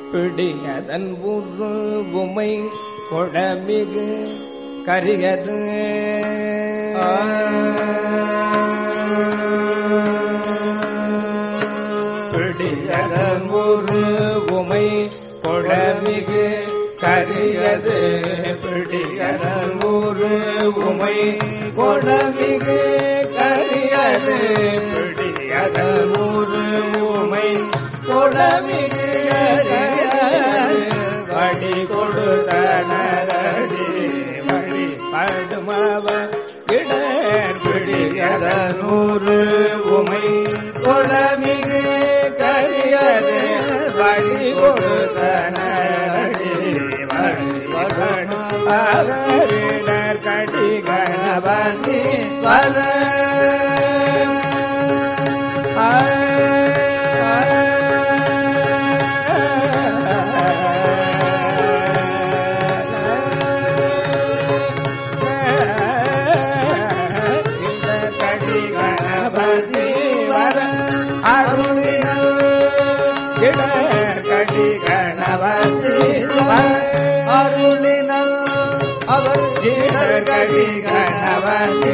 பிடியதன் உருவுமை கொடமிகு கரியது பிடியதன் உருவுமை கொடமிகு கரியது பிடியதன் உருவுமை கொடமிகு கரியது பிடியதன் உருவுமை கொடமிகு கரியது வழி கொடுத்தனடி வழி படுமவ இடர் பிடியதன் உருவுமை கொடமிகு கரியது வழி கொடுத்தனடி வழி அவரிடர் கடி கணபதி வர கடி கணபதி வர அருளினல் கடி கணபதி வர அருளினல் அவர் கடி கணபதி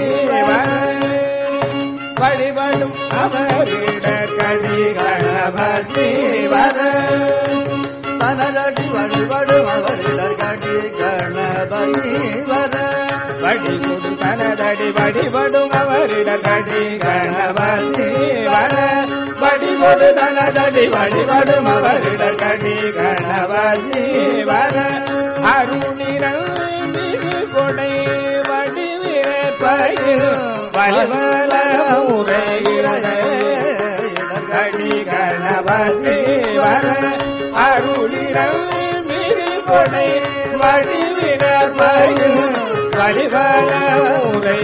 வழிபடும் அவரிடர் கடி கணபதி வர தனதடி வழிபடும் அவரிடர் கடி கணபதி வர வடிகுடு தனதடி வழிபடும் அவரிடர் கடி கணபதி வர வடிகொடு தனதடி வழிபடும் அவரிடர் கடி கணபதி வர அருணிரல் மிகு கொடை வடிவிரற் பயில் வலிவல உரைகிறது கடி கணபதி வர அருளிடம் மிகு கொடை வடிவிடர் மயில் வலிவல உரை